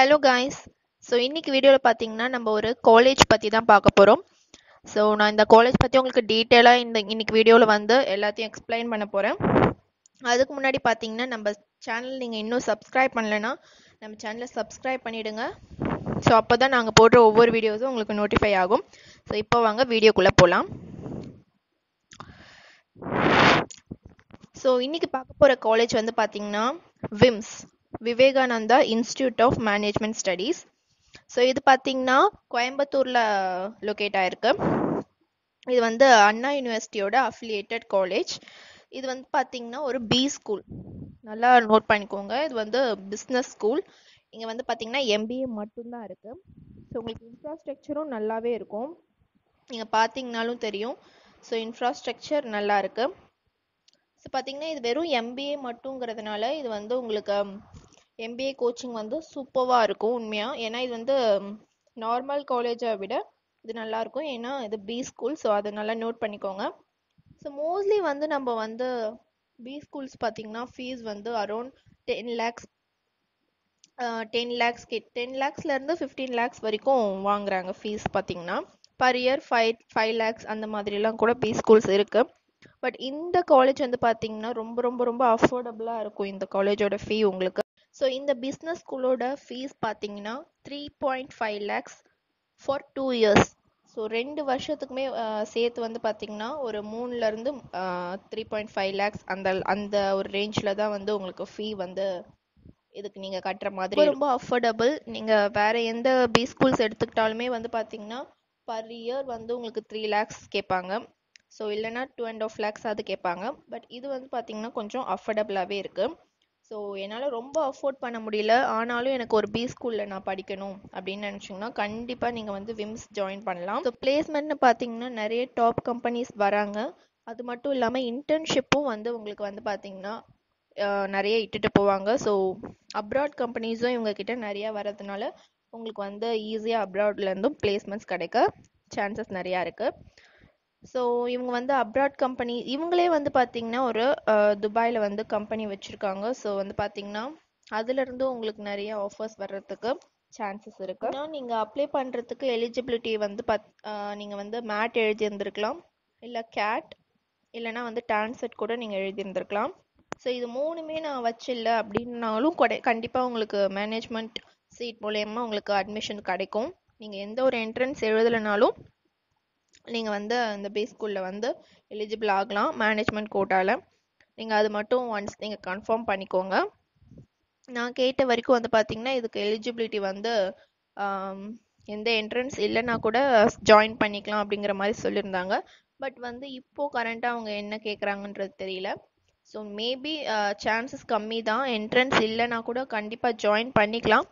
hello guys so இன்னைக்கு வீடியோவில் பார்த்தீங்கன்னா நம்ம ஒரு காலேஜ் பற்றி தான் பார்க்க போகிறோம் ஸோ நான் இந்த காலேஜ் பற்றி உங்களுக்கு டீட்டெயிலாக இந்த இன்னைக்கு வீடியோவில் வந்து எல்லாத்தையும் எக்ஸ்பிளைன் பண்ண போகிறேன் அதுக்கு முன்னாடி பார்த்தீங்கன்னா நம்ம சேனல் நீங்கள் இன்னும் சப்ஸ்கிரைப் பண்ணலைன்னா நம்ம சேனலை சப்ஸ்கிரைப் பண்ணிவிடுங்க ஸோ அப்போ தான் நாங்கள் போடுற ஒவ்வொரு வீடியோஸும் உங்களுக்கு நோட்டிஃபை ஆகும் ஸோ இப்போ வாங்க வீடியோக்குள்ளே போகலாம் ஸோ இன்னைக்கு பார்க்க போகிற காலேஜ் வந்து பார்த்தீங்கன்னா VIMS Vivekananda institute of management studies so இது பார்த்தீங்கன்னா கோயம்புத்தூரில் லொக்கேட் ஆயிருக்கு இது வந்து அண்ணா யூனிவர்சிட்டியோட அஃபிலியேட்டட் காலேஜ் இது வந்து பார்த்தீங்கன்னா ஒரு பி ஸ்கூல் நல்லா நோட் பண்ணிக்கோங்க இது வந்து பிஸ்னஸ் ஸ்கூல் இங்கே வந்து பார்த்தீங்கன்னா எம்பிஏ மட்டும்தான் இருக்குது ஸோ உங்களுக்கு இன்ஃப்ராஸ்ட்ரக்சரும் நல்லாவே இருக்கும் நீங்கள் பார்த்தீங்கனாலும் தெரியும் ஸோ இன்ஃப்ராஸ்ட்ரக்சர் நல்லா இருக்குது ஸோ பார்த்தீங்கன்னா இது வெறும் எம்பிஏ மட்டுங்கிறதுனால இது வந்து உங்களுக்கு எம்பிஏ கோச்சிங் வந்து சூப்பராக இருக்கும் உண்மையாக ஏன்னா இது வந்து நார்மல் காலேஜை விட இது நல்லா இருக்கும் ஏன்னா இது பி ஸ்கூல் ஸோ அதை நல்லா நோட் பண்ணிக்கோங்க ஸோ மோஸ்ட்லி வந்து நம்ம வந்து பி ஸ்கூல்ஸ் பார்த்தீங்கன்னா ஃபீஸ் வந்து around ten lakhs ten lakhs கே டென் லேக்ஸ்லேருந்து ஃபிஃப்டீன் லேக்ஸ் வரைக்கும் வாங்குறாங்க ஃபீஸ் பார்த்தீங்கன்னா per year five five lakhs அந்த மாதிரிலாம் கூட பி ஸ்கூல்ஸ் இருக்குது பட் இந்த காலேஜ் வந்து பார்த்தீங்கன்னா ரொம்ப ரொம்ப ரொம்ப அஃபோர்டபுளாக இருக்கும் இந்த காலேஜோட ஃபீ உங்களுக்கு ஸோ இந்த பிஸ்னஸ் ஸ்கூலோட ஃபீஸ் பார்த்தீங்கன்னா three point five lakhs for two years so ரெண்டு வருஷத்துக்குமே சேர்த்து வந்து பார்த்தீங்கன்னா ஒரு மூணுலேருந்து த்ரீ பாயிண்ட் ஃபைவ் லேக்ஸ் அந்த அந்த ஒரு ரேஞ்சில் தான் வந்து உங்களுக்கு ஃபீ வந்து இதுக்கு நீங்கள் கட்டுற மாதிரி ரொம்ப அஃபோர்டபுள் நீங்கள் வேறு எந்த பி ஸ்கூல்ஸ் எடுத்துக்கிட்டாலுமே வந்து பார்த்தீங்கன்னா பர் இயர் வந்து உங்களுக்கு த்ரீ லேக்ஸ் கேட்பாங்க ஸோ இல்லைனா டூ அண்ட் ஆஃப் லேக்ஸ் அது கேட்பாங்க பட் இது வந்து பார்த்தீங்கன்னா கொஞ்சம் அஃபோர்டபுளாகவே இருக்குது ஸோ என்னால் ரொம்ப அஃபோர்ட் பண்ண முடியல ஆனாலும் எனக்கு ஒரு பி ஸ்கூலில் நான் படிக்கணும் அப்படின்னு நினச்சிங்கன்னா கண்டிப்பாக நீங்கள் வந்து விம்ஸ் ஜாயின் பண்ணலாம் ஸோ பிளேஸ்மெண்ட்னு பார்த்தீங்கன்னா நிறைய டாப் கம்பெனிஸ் வராங்க அது மட்டும் இல்லாமல் இன்டர்ன்ஷிப்பும் வந்து உங்களுக்கு வந்து பார்த்தீங்கன்னா நிறைய இட்டுட்டு போவாங்க ஸோ அப்ராட் கம்பெனிஸும் இவங்க கிட்ட நிறையா வரதுனால உங்களுக்கு வந்து ஈஸியாக அப்ராட்லேருந்தும் பிளேஸ்மெண்ட்ஸ் கிடைக்க சான்சஸ் நிறையா இருக்குது ஸோ இவங்க வந்து அப்ராட் கம்பெனி இவங்களே வந்து பார்த்தீங்கன்னா ஒரு துபாயில் வந்து கம்பெனி வச்சுருக்காங்க ஸோ வந்து பார்த்தீங்கன்னா அதுலேருந்து உங்களுக்கு நிறைய ஆஃபர்ஸ் வர்றதுக்கு சான்சஸ் இருக்கு ஆனால் நீங்கள் அப்ளை பண்ணுறதுக்கு எலிஜிபிலிட்டி வந்து பத் நீங்கள் வந்து மேட் எழுதியிருந்திருக்கலாம் இல்லை கேட் இல்லைனா வந்து டான்செட் கூட நீங்கள் எழுதியிருந்திருக்கலாம் ஸோ இது மூணுமே நான் வச்சில்ல அப்படின்னாலும் கொடை கண்டிப்பாக உங்களுக்கு மேனேஜ்மெண்ட் சீட் மூலயமா உங்களுக்கு அட்மிஷன் கிடைக்கும் நீங்கள் எந்த ஒரு என்ட்ரன்ஸ் எழுதலைனாலும் நீங்கள் வந்து இந்த பே ஸ்கூலில் வந்து எலிஜிபிள் ஆகலாம் மேனேஜ்மெண்ட் கோட்டாவில் நீங்கள் அது மட்டும் ஒன்ஸ் நீங்கள் கன்ஃபார்ம் பண்ணிக்கோங்க நான் கேட்ட வரைக்கும் வந்து பார்த்தீங்கன்னா இதுக்கு எலிஜிபிலிட்டி வந்து எந்த என்ட்ரன்ஸ் இல்லைன்னா கூட ஜாயின் பண்ணிக்கலாம் அப்படிங்கிற மாதிரி சொல்லியிருந்தாங்க பட் வந்து இப்போது கரண்ட்டாக அவங்க என்ன கேட்குறாங்கன்றது தெரியல ஸோ மேபி சான்சஸ் கம்மி தான் என்ட்ரன்ஸ் இல்லைன்னா கூட கண்டிப்பாக ஜாயின் பண்ணிக்கலாம்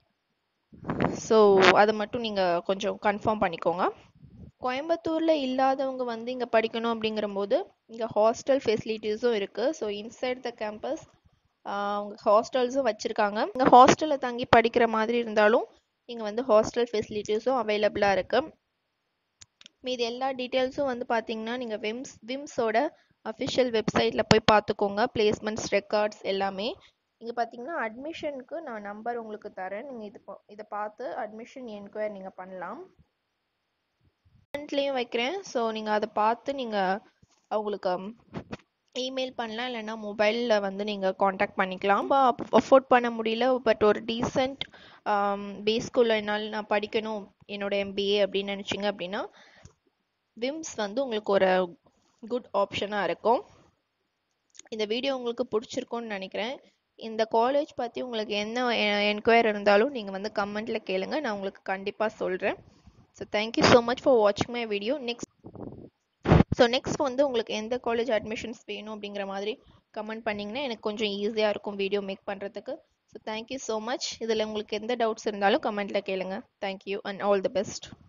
ஸோ அதை மட்டும் நீங்கள் கொஞ்சம் கன்ஃபார்ம் பண்ணிக்கோங்க கோயம்புத்தூரில் இல்லாதவங்க வந்து இங்கே படிக்கணும் அப்படிங்கிற போது இங்கே ஹாஸ்டல் ஃபெசிலிட்டிஸும் இருக்குது ஸோ இன்சைட் த கேம்பஸ் அவங்க ஹாஸ்டல்ஸும் வச்சுருக்காங்க இங்கே ஹாஸ்டலில் தங்கி படிக்கிற மாதிரி இருந்தாலும் இங்கே வந்து ஹாஸ்டல் ஃபெசிலிட்டிஸும் அவைலபிளாக இருக்குது மீது எல்லா டீட்டெயில்ஸும் வந்து பார்த்தீங்கன்னா நீங்கள் விம்ஸ் விம்ஸோட அஃபிஷியல் வெப்சைட்டில் போய் பார்த்துக்கோங்க பிளேஸ்மெண்ட்ஸ் ரெக்கார்ட்ஸ் எல்லாமே இங்கே பார்த்தீங்கன்னா அட்மிஷனுக்கு நான் நம்பர் உங்களுக்கு தரேன் நீங்கள் இது இதை பார்த்து அட்மிஷன் என்கொயர் நீங்கள் பண்ணலாம் கமெண்ட்லேயும் வைக்கிறேன் ஸோ நீங்கள் அதை பார்த்து நீங்கள் அவங்களுக்கு இமெயில் பண்ணலாம் இல்லைன்னா மொபைலில் வந்து நீங்கள் காண்டாக்ட் பண்ணிக்கலாம் அஃபோர்ட் பண்ண முடியல பட் ஒரு டீசெண்ட் பே ஸ்கூலில் என்னால் நான் படிக்கணும் என்னோட எம்பிஏ அப்படின்னு நினச்சிங்க அப்படின்னா விம்ஸ் வந்து உங்களுக்கு ஒரு குட் ஆப்ஷனாக இருக்கும் இந்த வீடியோ உங்களுக்கு பிடிச்சிருக்கும்னு நினைக்கிறேன் இந்த காலேஜ் பற்றி உங்களுக்கு என்ன என்கொயர் இருந்தாலும் நீங்கள் வந்து கமெண்ட்டில் கேளுங்க நான் உங்களுக்கு கண்டிப்பாக சொல்கிறேன் so thank you so much for வாட்சிங் my video next so next வந்து உங்களுக்கு எந்த காலேஜ் அட்மிஷன்ஸ் வேணும் அப்படிங்கிற மாதிரி கமெண்ட் பண்ணிங்கன்னா எனக்கு கொஞ்சம் ஈஸியாக இருக்கும் வீடியோ மேக் பண்ணுறதுக்கு ஸோ தேங்க்யூ ஸோ மச் இதில் உங்களுக்கு எந்த டவுட்ஸ் இருந்தாலும் கமெண்ட்டில் கேளுங்க thank you and all the best